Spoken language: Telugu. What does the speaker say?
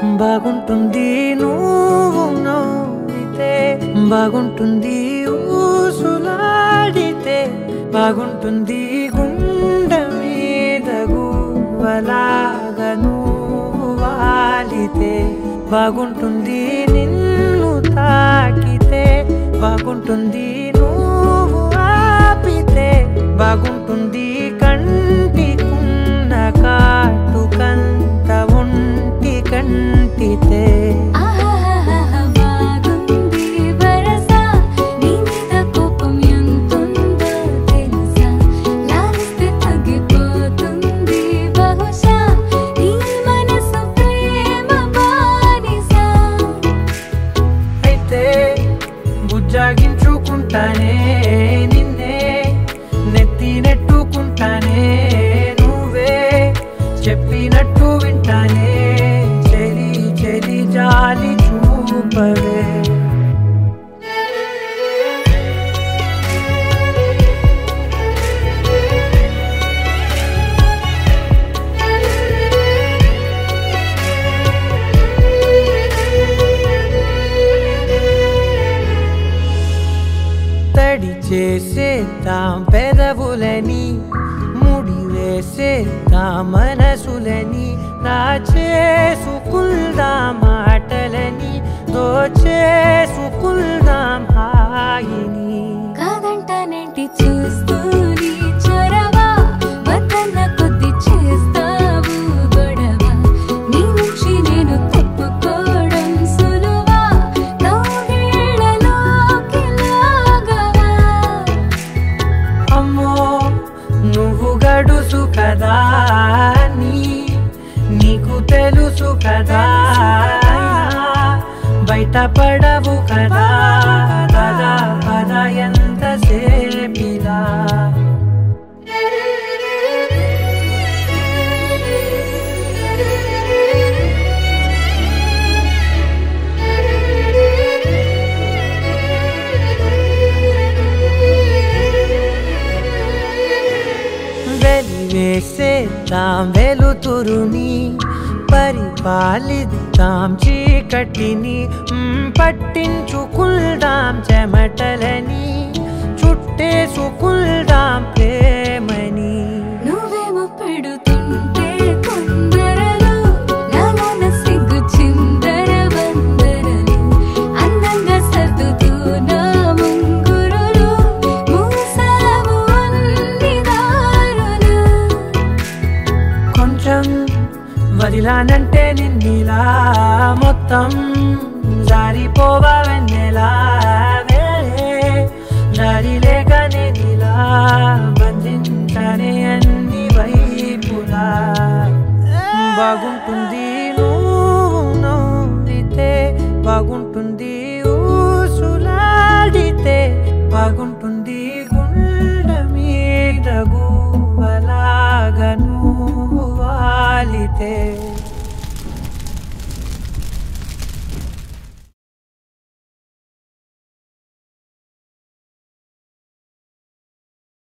బాగుంటుంది నువ్వు నవ్వితే బాగుంటుంది ఊసులాడితే బాగుంటుంది గుండె మీద గువ్వలాగా నువ్వు వాలితే బాగుంటుంది నిన్ను తాకితే బాగుంటుంది నువ్వు ఆపితే బాగుంటుంది కంటికున్న కాటుకంత ఒంటి కంటితే ఆహాహాహా బాగుంది వరస నీ మీద కోపం ఎంతుందో తెలుసా లాలిస్తే తగ్గిపోతుంది బహుశా నీ మనసు ప్రేమ బానిసా అయితే బుజ్జాగించుకుంటానే నిన్నే నెత్తి నెట్టుకుంటానే నువ్వే చెప్పినట్టు వింటానే చెలి చెలి జాలి చూపవే తడి చేసేద్దాం పెదవులని ముడి వేసేద్దాం మనసులని నా చేసుకుందాం మాటలని దోచేసుకుందాం హాయిని కాదంటానేంటి చూస్తూ నీ చొరవ వద్దన్న కొద్ది చేస్తావు గొడవ నీ నుంచి నేను తప్పుకోవడం సులువా నవ్వేళ్ళలోకి లాగవా అమ్మో నువ్వు గడుసు కదా నీ నీకు తెలుసు కదా బయట పడవు కదా పద పద ఎంత సేపిలా వెలివేసేద్దాం వెలుతురుని పరిపాలిద్దాం చీకటిని మ్, పట్టించుకుందాం చెమటలని చుట్టేసుకుందాం ప్రేమని నువ్వేమో పెడుతుంటే కొందరలు నాలోన సిగ్గు చిందర వందరలు అందంగా సర్దుతూ నా ముంగురులు మూసావు అన్ని దారులు కొంచెం వదిలానంటే నిన్నిలా మొత్తం జారిపోవా వెన్నెలా వేరే దారి లేక నేనిలా బంధించనే అన్ని వైపులా బాగుంటుంది నువ్వు నవ్వితే బాగుంటుంది ఊసులాడితే బాగుంటుంది గుండె మీద గువ్వలాగా నువ్వు వాలితే